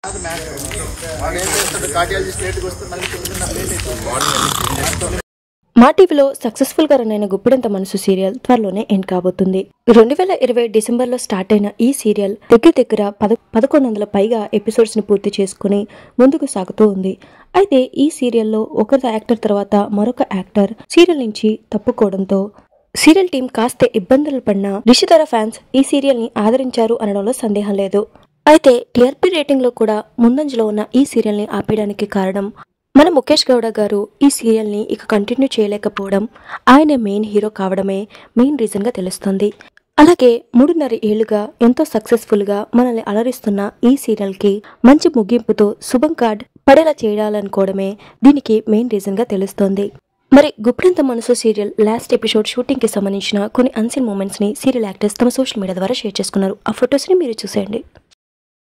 వాడు ఏం చేస్తాడు కార్డియాలజిస్ట్ లేట్కి వస్తే మళ్ళీ పొద్దున్న లేట్ అవుతుంది మా టీవీలో సక్సెస్ఫుల్ గా రన్ అయిన గుప్పిడంత మనసు సీరియల్ త్వరలోనే ఎండ్ కాబోతుంది రెండు వేల ఇరవై డిసెంబర్ లో స్టార్ట్ అయిన ఈ సీరియల్ దగ్గర దగ్గర పద పదకొండు వందల పైగా ఎపిసోడ్స్ ని పూర్తి చేసుకుని ముందుకు సాగుతూ ఉంది అయితే ఈ సీరియల్లో ఒకరి యాక్టర్ తర్వాత మరొక యాక్టర్ సీరియల్ నుంచి తప్పుకోవడంతో సీరియల్ టీం కాస్త ఇబ్బందులు పడిన రిషిధర ఫ్యాన్స్ ఈ సీరియల్ ని ఆదరించారు అనడంలో సందేహం లేదు అయితే టీఆర్పీ రేటింగ్ లో కూడా ముందంజలో ఉన్న ఈ సీరియల్ ని ఆపేయడానికి కారణం మన ముఖేష్ గౌడ గారు ఈ సీరియల్ ని ఇక కంటిన్యూ చేయలేకపోవడం ఆయన మెయిన్ హీరో కావడమే మెయిన్ రీజన్ గా తెలుస్తుంది అలాగే మూడున్నర ఏళ్లుగా ఎంతో సక్సెస్ఫుల్ గా మనల్ని అలరిస్తున్న ఈ సీరియల్ కి మంచి ముగింపుతో శుభం కార్డ్ పడేలా చేయాలనుకోవడమే దీనికి మెయిన్ రీజన్ గా తెలుస్తోంది మరి గుప్డంత మనసు సీరియల్ లాస్ట్ ఎపిసోడ్ షూటింగ్ కి సంబంధించిన కొన్ని అన్సీన్ మూమెంట్స్ ని సీరియల్ యాక్టర్స్ తమ సోషల్ మీడియా ద్వారా షేర్ చేసుకున్నారు ఆ ఫొటోస్ ని మీరు చూసేయండి